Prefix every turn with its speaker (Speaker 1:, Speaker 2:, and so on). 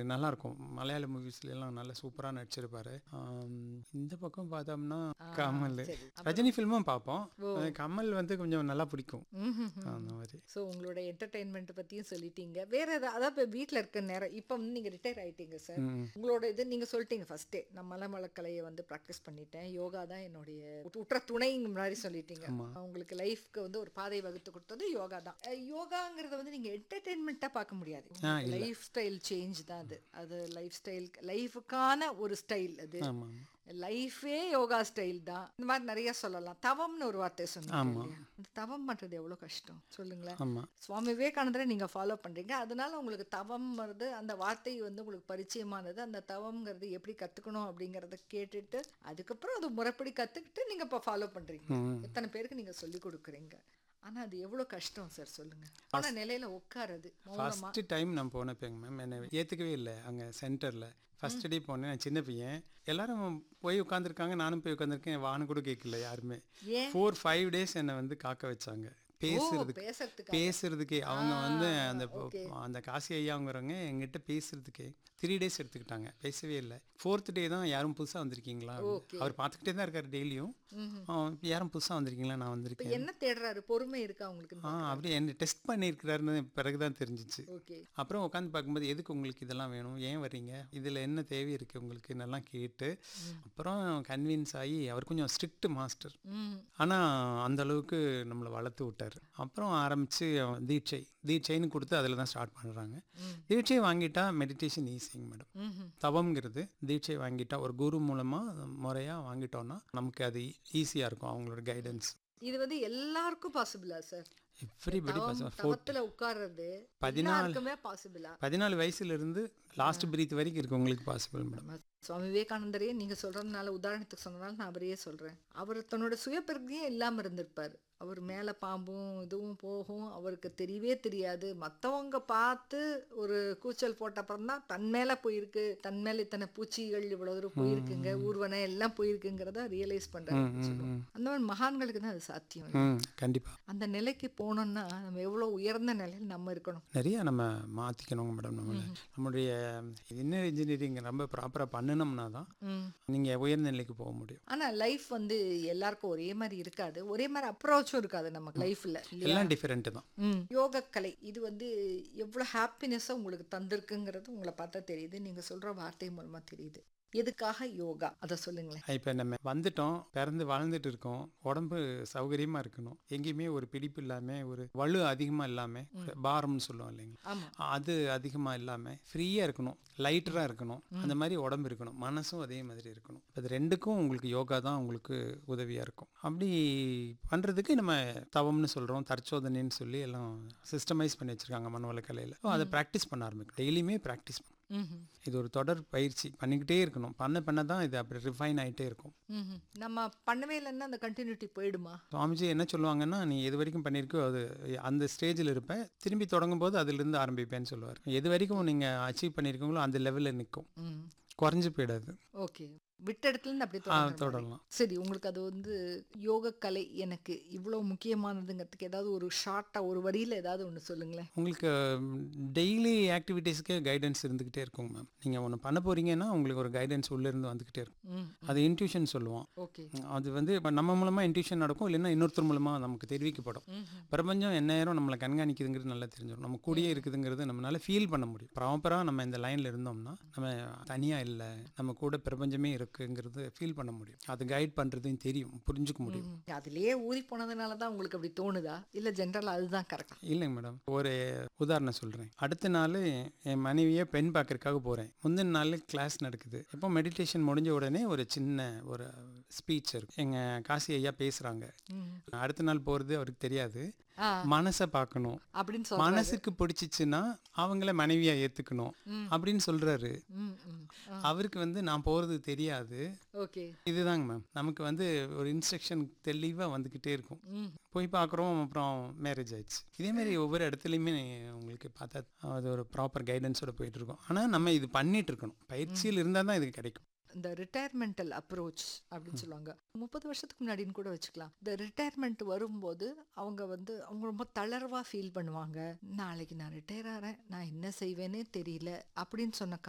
Speaker 1: நல்லாயிருக்கும் மலையாள மூவிஸ்ல எல்லாம் நல்ல சூப்பராக நடிச்சிருப்பாரு ஆம், இந்த பக்கம் பார்த்தோம்னா கமல்
Speaker 2: சரி.
Speaker 1: ரஜினி ஃபில்மும் பார்ப்போம் அது கமல் வந்து கொஞ்சம் நல்லா பிடிக்கும் அந்த மாதிரி
Speaker 2: ஸோ உங்களோட என்டர்டைன்மெண்ட் பற்றியும் சொல்லிட்டீங்க வேற ஏதாவது அதான் இப்போ வீட்டில் இருக்க நேரம் இப்போ வந்து நீங்கள் ரிட்டையர் ஆயிட்டீங்க சார்
Speaker 1: ம்.
Speaker 2: உங்களோட இது நீங்கள் சொல்லிட்டீங்க ஃபர்ஸ்டே நான் மலமலக்கலையை வந்து ப்ராக்டிஸ் பண்ணிட்டேன் யோகா தான் என்னுடைய உற்ற- உற்ற துணைங்க மாதிரி சொல்லிட்டீங்க உங்களுக்கு லைஃப்க்கு வந்து ஒரு பாதை வகுத்து கொடுத்தது யோகா தான் அஹ் யோகாங்கிறத வந்து நீங்கள் என்டர்டைன்மெண்ட்டாக பார்க்க முடியாது லைஃப் ஸ்டைல் சேஞ்ச் தான் அது அது லைஃப் ஸ்டைல் லைஃபுக்கான ஒரு ஸ்டைல் அது
Speaker 1: ஆமாம்
Speaker 2: லைஃபே யோகா ஸ்டைல் தான் இந்த மாதிரி நிறைய சொல்லலாம் தவம்னு ஒரு வார்த்தை சொன்னீங்க இல்லையா? அந்த தவம் பண்றது எவ்வளவு கஷ்டம் சொல்லுங்களேன்
Speaker 1: ஆமாம்
Speaker 2: சுவாமி விவேகானந்தரை நீங்க ஃபாலோ பண்றீங்க அதனால உங்களுக்கு தவம் வருது அந்த வார்த்தை வந்து உங்களுக்கு பரிச்சயமானது அந்த தவம்ங்கிறது எப்படி கத்துக்கணும் அப்படிங்கறத கேட்டுட்டு அதுக்கப்புறம் அது முறைப்படி கத்துக்கிட்டு நீங்க இப்ப ஃபாலோ பண்றீங்க எத்தனை பேருக்கு நீங்க சொல்லி கொடுக்குறீங்க ஆனா அது எவ்வளவு கஷ்டம் சார் சொல்லுங்க ஆனா நிலையில உட்காருது மௌனமா
Speaker 1: ஃபஸ்ட்டு டைம் நான் போனப்பேங்க மேம் என்னை ஏற்றுக்கவே இல்லை அங்கே சென்டரில் ஃபஸ்ட் டே போனேன் நான் சின்ன பையன் எல்லாரும் போய் உட்காந்துருக்காங்க நானும் போய் உட்காந்துருக்கேன் வான்னு கூட கேட்கல யாருமே
Speaker 2: ஏன்
Speaker 1: ஃபோர் ஃபைவ் டேஸ் என்னை வந்து காக்க வச்சாங்க பேசுறதுக்கு
Speaker 2: பேசுறதுக்கு
Speaker 1: பேசுறதுக்கே அவங்க வந்து அந்த
Speaker 2: okay.
Speaker 1: அந்த காசி ஐயாங்கிறவங்க எங்கிட்ட பேசுறதுக்கே த்ரீ டேஸ் எடுத்துக்கிட்டாங்க பேசவே இல்லை ஃபோர்த் டே தான் யாரும் புதுசாக வந்திருக்கீங்களா அவர் பார்த்துக்கிட்டே தான் இருக்காரு டெய்லியும் யாரும் புதுசாக வந்திருக்கீங்களா நான் வந்திருக்கேன்
Speaker 2: என்ன தேடுறாரு பொறுமை இருக்கா உங்களுக்கு
Speaker 1: ஆ அப்படியே என்ன டெஸ்ட் பண்ணியிருக்கிறாருன்னு பிறகு தான் தெரிஞ்சிச்சு
Speaker 2: ஓகே
Speaker 1: அப்புறம் உட்காந்து பார்க்கும்போது எதுக்கு உங்களுக்கு இதெல்லாம் வேணும் ஏன் வர்றீங்க இதில் என்ன தேவை இருக்குது உங்களுக்கு என்னெல்லாம் கேட்டு அப்புறம் கன்வின்ஸ் ஆகி அவர் கொஞ்சம் ஸ்ட்ரிக்ட் மாஸ்டர்
Speaker 2: ம்
Speaker 1: ஆனால் அந்த அளவுக்கு நம்மளை வளர்த்து விட்டார் அப்புறம் ஆரம்பித்து தீட்சை தீட்சைன்னு கொடுத்து அதில் தான் ஸ்டார்ட் பண்ணுறாங்க தீட்சை வாங்கிட்டா மெடிடேஷன் ஈஸிங்க மேடம்
Speaker 2: ம்ஹும்.
Speaker 1: தவம்ங்கிறது தீட்சை வாங்கிட்டா ஒரு குரு மூலமாக முறையாக வாங்கிட்டோம்னா நமக்கு அது ஈஸியாக இருக்கும் அவங்களோட கைடன்ஸ்
Speaker 2: இது வந்து எல்லாருக்கும் பாசிபிளா சார்
Speaker 1: எவ்ரிபடி
Speaker 2: தவம் தவத்துல உட்கார்றது
Speaker 1: பதினாலு-
Speaker 2: எல்லாருக்குமே பாசிபிளா
Speaker 1: பதினாலு வயசுலேருந்து லாஸ்ட் பிரீத் வரைக்கும் இருக்கு உங்களுக்கு பாசிபிள் மேடம்
Speaker 2: சுவாமி விவேகானந்தரையே நீங்க சொல்றதுனால உதாரணத்துக்கு சொன்னதால நான் அவரையே சொல்றேன் அவர் தன்னோட சுயப்பிரதியே இல்லாம இருந்திருப்பார் அவர் மேல பாம்பும் இதுவும் போகும் அவருக்கு தெரியவே தெரியாது மத்தவங்க பார்த்து ஒரு கூச்சல் போட்ட அப்புறம் தான் தன் மேல போயிருக்கு தன் மேல இத்தனை பூச்சிகள் இவ்வளவு தூரம் போயிருக்குங்க ஊர்வன எல்லாம் போயிருக்குங்கிறத ரியலைஸ் பண்றாரு சொல்லுவோம். அந்த மாதிரி மகான்களுக்கு தான் அது சாத்தியம்
Speaker 1: ம் கண்டிப்பாக
Speaker 2: அந்த நிலைக்கு போனோம்னா நம்ம எவ்வளவு உயர்ந்த நிலையில் நம்ம இருக்கணும்
Speaker 1: நிறைய நம்ம மாற்றிக்கணுங்க மேடம் நம்மளை நம்மளுடைய இன்னர் இன்ஜினியரிங் ரொம்ப ப்ராப்பராக பண்ணினோம்னா தான்
Speaker 2: ம்
Speaker 1: நீங்கள் உயர்ந்த நிலைக்கு போக முடியும்
Speaker 2: ஆனா லைஃப் வந்து எல்லாருக்கும் ஒரே மாதிரி இருக்காது ஒரே மாதிரி அப்ரோச்சும் இருக்காது நமக்கு லைஃப்ல
Speaker 1: எல்லாம் டிஃப்ரெண்ட்டு தான்
Speaker 2: ம் யோகக்கலை இது வந்து எவ்வளோ ஹாப்பினஸ்ஸை உங்களுக்கு தந்திருக்குங்கிறது உங்களை பார்த்தா தெரியுது நீங்க சொல்ற வார்த்தை மூலமா தெரியுது எதுக்காக யோகா அதை சொல்லுங்களேன்
Speaker 1: இப்போ நம்ம வந்துட்டோம் பிறந்து வாழ்ந்துட்டு இருக்கோம் உடம்பு சௌகரியமாக இருக்கணும் எங்கேயுமே ஒரு பிடிப்பு இல்லாமல் ஒரு வலு அதிகமாக இல்லாமல் பாரம்னு சொல்லுவோம் இல்லைங்களா
Speaker 2: ஆமா
Speaker 1: அது அதிகமாக இல்லாமல் ஃப்ரீயாக இருக்கணும் லைட்டராக இருக்கணும் அந்த மாதிரி உடம்பு இருக்கணும் மனசும் அதே மாதிரி இருக்கணும் அது ரெண்டுக்கும் உங்களுக்கு யோகா தான் உங்களுக்கு உதவியாக இருக்கும் அப்படி பண்ணுறதுக்கு நம்ம தவம்னு சொல்கிறோம் தற்சோதனைன்னு சொல்லி எல்லாம் சிஸ்டமைஸ் பண்ணி வச்சுருக்காங்க மனவள கலையில் அதை ப்ராக்டிஸ் பண்ண ஆரம்பிக்கும் டெய்லியுமே ப்ராக்டிஸ் பண்ணணும்
Speaker 2: ம்ஹும்.
Speaker 1: இது ஒரு தொடர் பயிற்சி பண்ணிக்கிட்டே இருக்கணும் பண்ண பண்ண தான் இது அப்படி ரிஃபைன் ஆகிட்டே இருக்கும்
Speaker 2: ம்ஹும். நம்ம பண்ணவே இல்லைன்னா அந்த கண்டினியூட்டி போயிடுமா
Speaker 1: சுவாமிஜி என்ன சொல்லுவாங்கன்னா நீ எது வரைக்கும் பண்ணியிருக்கோ அது அந்த ஸ்டேஜில் இருப்ப திரும்பி தொடங்கும் போது அதிலிருந்து ஆரம்பிப்பேன்னு சொல்லுவார் எது வரைக்கும் நீங்கள் அச்சீவ் பண்ணியிருக்கீங்களோ அந்த லெவலில் நிற்கும்
Speaker 2: ம்
Speaker 1: குறைஞ்சு போயிடாது
Speaker 2: ஓகே விட்ட இடத்துல இருந்து அப்படியே
Speaker 1: ஆ,
Speaker 2: தொடங்குற மாதிரி.
Speaker 1: தொடரலாம்
Speaker 2: சரி உங்களுக்கு அது வந்து யோகக்கலை எனக்கு இவ்வளோ முக்கியமானதுங்கிறதுக்கு ஏதாவது ஒரு ஷார்ட்டா ஒரு வரியில ஏதாவது ஒன்று சொல்லுங்களேன்
Speaker 1: உங்களுக்கு டெய்லி ஆக்டிவிட்டீஸ்க்கே கைடன்ஸ் இருந்துக்கிட்டே இருக்குங்க மேம் நீங்கள் ஒன்று பண்ண போகிறீங்கன்னா உங்களுக்கு ஒரு கைடன்ஸ் உள்ளேருந்து வந்துக்கிட்டே இருக்கும்
Speaker 2: ம்
Speaker 1: அது இன்ட்யூஷன் சொல்லுவோம்
Speaker 2: ஓகே
Speaker 1: அது வந்து இப்போ நம்ம மூலமாக இன்ட்யூஷன் நடக்கும் இல்லைன்னா இன்னொருத்தர் மூலமாக நமக்கு தெரிவிக்கப்படும்
Speaker 2: ம்ஹும்.
Speaker 1: பிரபஞ்சம் எந்நேரம் நம்மளை கண்காணிக்குதுங்கிறது நல்லா தெரிஞ்சிடும் நம்ம கூடயே இருக்குதுங்கிறது நம்மளால ஃபீல் பண்ண முடியும் ப்ராப்பராக நம்ம இந்த லைனில் இருந்தோம்னா நம்ம தனியாக இல்லை நம்ம கூட பிரபஞ்சமே இருக்குங்கிறது ஃபீல் பண்ண முடியும் அது கைட் பண்ணுறதையும் தெரியும் புரிஞ்சுக்க முடியும்
Speaker 2: ம். அதுலயே ஊறி போனதுனால தான் உங்களுக்கு அப்படி தோணுதா இல்ல ஜென்ரலா அதுதான் கரெக்ட்
Speaker 1: இல்லைங்க மேடம் ஒரு உதாரணம் சொல்கிறேன் அடுத்த நாள் என் மனைவியை பெண் பார்க்கறதுக்காக போகிறேன் முந்தின நாள் கிளாஸ் நடக்குது எப்போ மெடிடேஷன் முடிஞ்ச உடனே ஒரு சின்ன ஒரு ஸ்பீச் இருக்கு எங்கள் காசி ஐயா பேசுகிறாங்க அடுத்த நாள் போகிறது அவருக்கு தெரியாது
Speaker 2: ஆ
Speaker 1: மனசை பார்க்கணும்
Speaker 2: அப்படின்னு சொல்ற
Speaker 1: மனசுக்கு பிடிச்சிச்சுன்னா அவங்கள மனைவியா ஏத்துக்கணும் அப்படின்னு சொல்றாரு
Speaker 2: ம் ம்
Speaker 1: அவருக்கு வந்து நான் போறது தெரியாது
Speaker 2: ஓகே
Speaker 1: இதுதாங்க மேம் நமக்கு வந்து ஒரு இன்ஸ்ட்ரக்ஷன் தெளிவா வந்துகிட்டே இருக்கும்
Speaker 2: ம்
Speaker 1: போய் பார்க்குறோம் அப்புறம் மேரேஜ் ஆயிடுச்சு இதே மாதிரி ஒவ்வொரு இடத்துலையுமே உங்களுக்கு பார்த்தா அது ஒரு ப்ராப்பர் கைடன்ஸோட போயிட்டு இருக்கோம் ஆனால் நம்ம இது பண்ணிட்டு இருக்கணும் பயிற்சியில் இருந்தால் தான் இது கிடைக்கும்
Speaker 2: இந்த ரிட்டையர்மெண்டல் அப்ரோச் அப்படின்னு சொல்லுவாங்க முப்பது வருஷத்துக்கு முன்னாடின்னு கூட வச்சுக்கலாம் இந்த ரிட்டையர்மெண்ட் வரும்போது அவங்க வந்து அவங்க ரொம்ப தளர்வா ஃபீல் பண்ணுவாங்க நாளைக்கு நான் ரிட்டையர் ஆகிறேன் நான் என்ன செய்வேனே தெரியல அப்படின்னு சொன்ன